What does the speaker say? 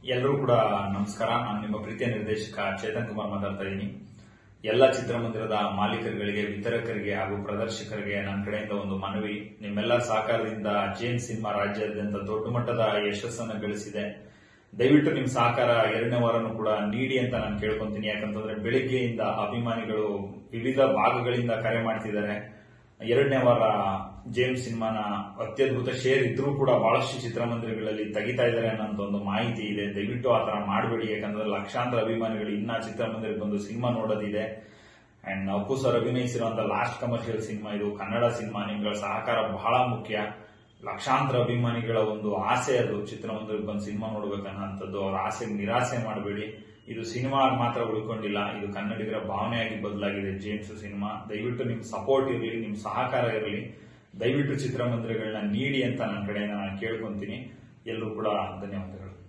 ಎಲ್ಲರೂ ಕೂಡ ನಮಸ್ಕಾರ ನಾನು ನಿಮ್ಮ ಪ್ರೀತಿಯ ನಿರ್ದೇಶಕ ಚೇತನ್ ಕುಮಾರ್ ಮಾತಾಡ್ತಾ ಇದ್ದೀನಿ ಎಲ್ಲ ಚಿತ್ರಮಂದಿರದ ಮಾಲೀಕರುಗಳಿಗೆ ವಿತರಕರಿಗೆ ಹಾಗೂ ಪ್ರದರ್ಶಕರಿಗೆ ನನ್ನ ಕಡೆಯಿಂದ ಒಂದು ಮನವಿ ನಿಮ್ಮೆಲ್ಲರ ಸಹಕಾರದಿಂದ ಜೇನ್ ಸಿನಿಮಾ ರಾಜ್ಯಾದ್ಯಂತ ದೊಡ್ಡ ಮಟ್ಟದ ಯಶಸ್ಸನ್ನು ಗಳಿಸಿದೆ ದಯವಿಟ್ಟು ನಿಮ್ ಸಹಕಾರ ಎರಡನೇ ವಾರನೂ ಕೂಡ ನೀಡಿ ಅಂತ ನಾನು ಕೇಳ್ಕೊಂತೀನಿ ಯಾಕಂತಂದ್ರೆ ಬೆಳಿಗ್ಗೆಯಿಂದ ಅಭಿಮಾನಿಗಳು ವಿವಿಧ ಭಾಗಗಳಿಂದ ಕರೆ ಮಾಡ್ತಿದ್ದಾರೆ ಎರಡನೇ ವಾರ ಜೇಮ್ಸ್ ಸಿನಿಮಾನ ಅತ್ಯದ್ಭುತ ಶೇರ್ ಇದ್ರೂ ಕೂಡ ಬಹಳಷ್ಟು ಚಿತ್ರಮಂದಿರಗಳಲ್ಲಿ ತೆಗಿತಾ ಇದ್ದಾರೆ ಅನ್ನೋಂಥ ಒಂದು ಮಾಹಿತಿ ಇದೆ ದಯವಿಟ್ಟು ಆ ತರ ಮಾಡಬೇಡಿ ಯಾಕಂದ್ರೆ ಲಕ್ಷಾಂತರ ಅಭಿಮಾನಿಗಳು ಇನ್ನ ಚಿತ್ರಮಂದಿರಕ್ಕೆ ಬಂದು ಸಿನಿಮಾ ನೋಡೋದಿದೆ ಅಂಡ್ ಅಪ್ಪು ಸರ್ ಅಭಿನಯಿಸಿರುವಂತ ಲಾಸ್ಟ್ ಕಮರ್ಷಿಯಲ್ ಸಿನಿಮಾ ಇದು ಕನ್ನಡ ಸಿನಿಮಾ ನಿಮ್ಗಳ ಸಹಕಾರ ಬಹಳ ಮುಖ್ಯ ಲಕ್ಷಾಂತರ ಅಭಿಮಾನಿಗಳ ಒಂದು ಆಸೆ ಅದು ಚಿತ್ರಮಂದಿರಕ್ಕೆ ಬಂದು ಸಿನಿಮಾ ನೋಡ್ಬೇಕನ್ನೋಂಥದ್ದು ಅವ್ರ ಆಸೆಗೆ ನಿರಾಸೆ ಮಾಡಬೇಡಿ ಇದು ಸಿನಿಮಾ ಮಾತ್ರ ಉಳ್ಕೊಂಡಿಲ್ಲ ಇದು ಕನ್ನಡಿಗರ ಭಾವನೆಯಾಗಿ ಬದಲಾಗಿದೆ ಜೇಮ್ಸ್ ಸಿನಿಮಾ ದಯವಿಟ್ಟು ನಿಮ್ ಸಪೋರ್ಟ್ ಇರಲಿ ನಿಮ್ ಸಹಕಾರ ಇರಲಿ ದಯವಿಟ್ಟು ಚಿತ್ರಮಂದಿರಗಳನ್ನ ನೀಡಿ ಅಂತ ನನ್ನ ಕಡೆಯಿಂದ ನಾನು ಕೇಳ್ಕೊಂತೀನಿ ಎಲ್ಲರೂ ಕೂಡ ಧನ್ಯವಾದಗಳು